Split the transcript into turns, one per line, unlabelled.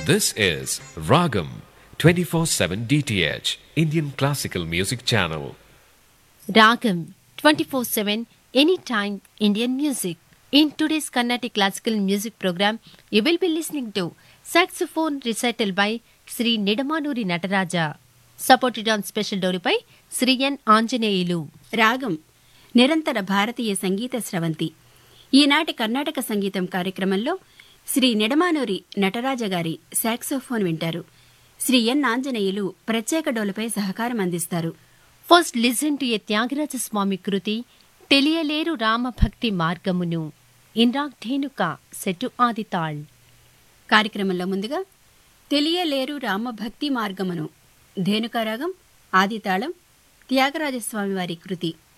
This is Ragam 24/7 DTH Indian Classical Music Channel.
Ragam 24 7 anytime Indian music. In today's Carnatic classical music program, you will be listening to saxophone recital by Sri Nidamanuri Nataraja, supported on special dori by Sri N. Anjaneyulu.
రాగం నిరంతర భారతీయ సంగీత స్రవంతి ఈనాటి కర్ణాటక సంగీతం కార్యక్రమంలో శ్రీ నిడమానూరి నటరాజ గారి saxophone వింటారు శ్రీ ఎన్ ఆంజనేయులు ప్రత్యేక డోలుపై సహకారం అందిస్తారు
First, listen to a Tyagaraja Swami Kruti, తెలియలేరు రామభక్తి మార్గమును ఇన్రాగ్ ధేనుక సెటు ఆదితాళ్
కార్యక్రమంలో ముందుగా తెలియలేరు రామభక్తి మార్గమును ధేనుకారాగం ఆదితాళం త్యాగరాజస్వామి వారి కృతి